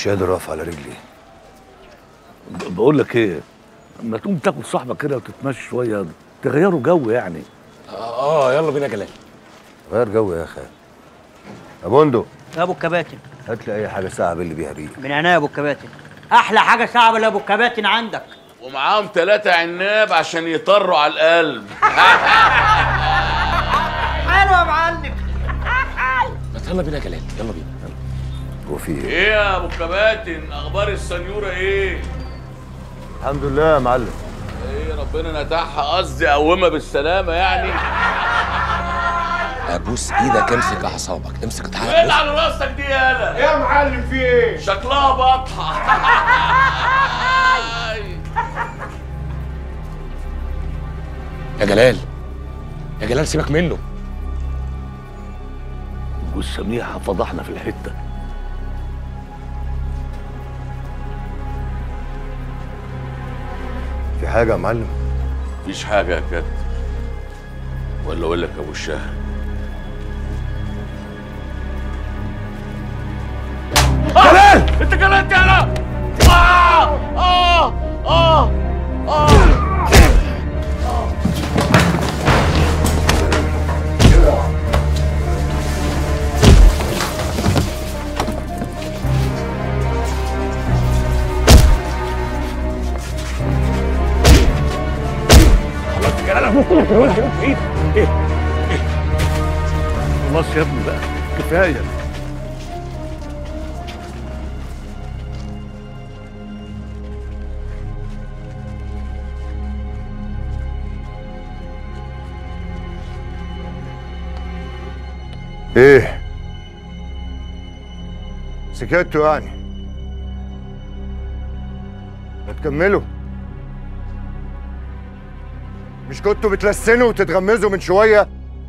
مش قادر اقف على رجلي ب- بقول لك ايه ما تقوم تاخد صاحبك كده وتتمشى شويه تغيروا جو يعني اه يلا بينا يا جلال غير جو يا اخي يا بندق يا ابو الكباتن هات لي اي حاجه ساعه باللي بيها ريق من عينيا يا ابو الكباتن احلى حاجه صعبه يا ابو الكباتن عندك ومعاهم ثلاثة عناب عشان يطروا على القلب حلو يا معلم ما يلا بينا يا جلال يلا بينا هو في ايه ايه يا ابو كباتن اخبار السنيوره ايه الحمد لله يا معلم ايه ربنا نتاحها قصدي قومها بالسلامه يعني ابوس ايدك امسك اعصابك امسك ايه تعالى اللي على راسك دي يالا يا معلم في ايه؟ شكلها بطحه يا جلال يا جلال سيبك منه والسميحه فضحنا في الحته في حاجه يا معلم مفيش حاجه يا كات ولا اقول لك يا ابو الشهر جلال انت جلال يالا اه اه اه اه خلاص يا ابني بقى كفايه ايه سكتوا يعني ما تكملوا مش كنتوا بتلسنوا وتتغمزوا من شويه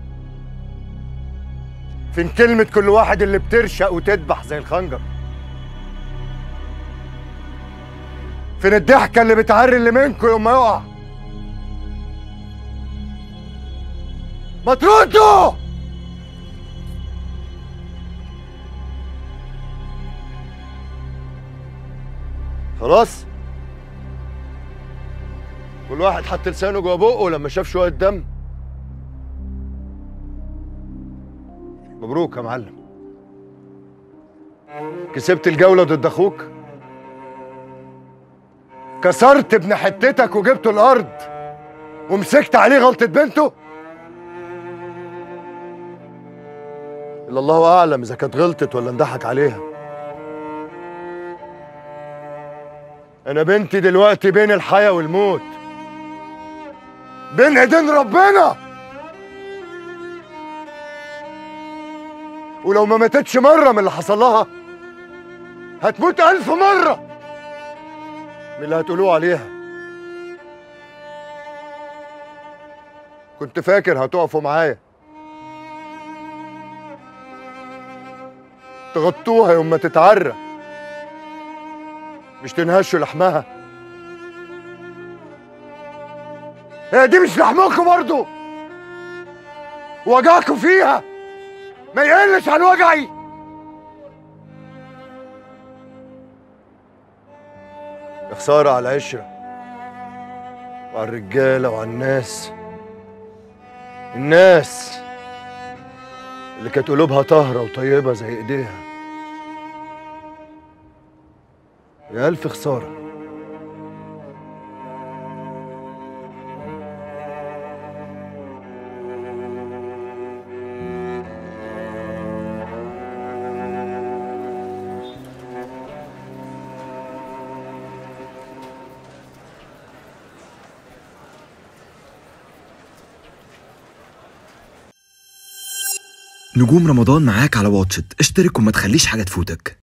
فين كلمة كل واحد اللي بترشق وتدبح زي الخنجر فين الضحكة اللي بتعري اللي منكم يوم ما يقع ما تردوا خلاص كل واحد حط لسانه جوه بقه لما شاف شوية دم مبروك يا معلم كسبت الجولة ضد أخوك كسرت ابن حتتك وجبته الأرض ومسكت عليه غلطة بنته إلا الله أعلم إذا كانت غلطت ولا اندحك عليها أنا بنتي دلوقتي بين الحياة والموت بين إيدين ربنا ولو ما ماتتش مرة من اللي حصل لها هتموت ألف مرة من اللي هتقولوه عليها كنت فاكر هتقفوا معايا تغطوها يوم ما تتعرى مش تنهشوا لحمها هي دي مش لحمكم برضو وجعكم فيها ما يقلش عن وجعي يا خسارة على العشرة وعلى الرجالة وعلى الناس الناس اللي كانت قلوبها طاهرة وطيبة زي ايديها يا ألف خسارة نجوم رمضان معاك على واتشت اشترك وما تخليش حاجة تفوتك